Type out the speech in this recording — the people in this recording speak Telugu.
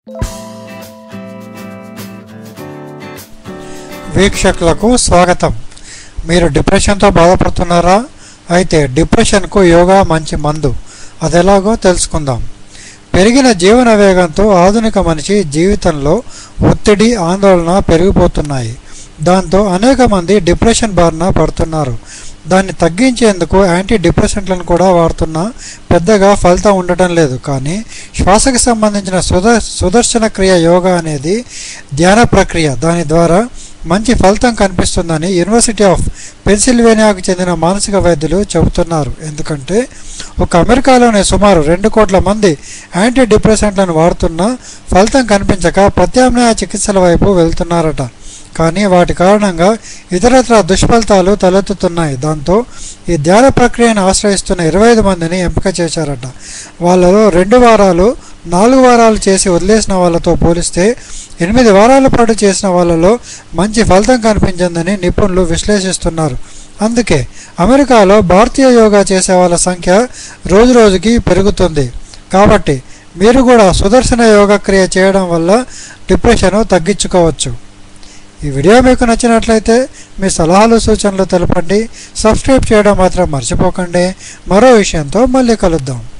వీక్షకులకు స్వాగతం మీరు డిప్రెషన్తో బాధపడుతున్నారా అయితే డిప్రెషన్కు యోగా మంచి మందు అది ఎలాగో తెలుసుకుందాం పెరిగిన జీవన వేగంతో ఆధునిక మనిషి జీవితంలో ఒత్తిడి ఆందోళన పెరిగిపోతున్నాయి దాంతో అనేక మంది డిప్రెషన్ బారిన పడుతున్నారు దాన్ని తగ్గించేందుకు యాంటీ డిప్రెసెంట్లను కూడా వాడుతున్నా పెద్దగా ఫలితం ఉండటం లేదు కానీ శ్వాసకు సంబంధించిన సుద సుదర్శన క్రియ యోగా అనేది ధ్యాన ప్రక్రియ దాని ద్వారా మంచి ఫలితం కనిపిస్తుందని యూనివర్సిటీ ఆఫ్ పెన్సిల్వేనియాకు చెందిన మానసిక వైద్యులు చెబుతున్నారు ఎందుకంటే ఒక అమెరికాలోనే సుమారు రెండు కోట్ల మంది యాంటీ డిప్రెసెంట్లను వాడుతున్నా ఫలితం కనిపించక ప్రత్యామ్నాయ చికిత్సల వైపు వెళ్తున్నారట కానీ వాటి కారణంగా ఇతరత్ర దుష్ఫలితాలు తలెత్తుతున్నాయి దాంతో ఈ ధ్యాన ప్రక్రియను ఆశ్రయిస్తున్న ఇరవై ఐదు మందిని ఎంపిక చేశారట వాళ్ళలో రెండు వారాలు నాలుగు వారాలు చేసి వదిలేసిన వాళ్ళతో పోలిస్తే ఎనిమిది వారాల పాటు చేసిన వాళ్ళలో మంచి ఫలితం కనిపించిందని నిపుణులు విశ్లేషిస్తున్నారు అందుకే అమెరికాలో భారతీయ యోగా చేసే వాళ్ళ సంఖ్య రోజురోజుకి పెరుగుతుంది కాబట్టి మీరు కూడా సుదర్శన యోగా క్రియ చేయడం వల్ల డిప్రెషన్ తగ్గించుకోవచ్చు ఈ వీడియో మీకు నచ్చినట్లయితే మీ సలహాలు సూచనలు తెలపండి సబ్స్క్రైబ్ చేయడం మాత్రం మర్చిపోకండి మరో విషయంతో మళ్ళీ కలుద్దాం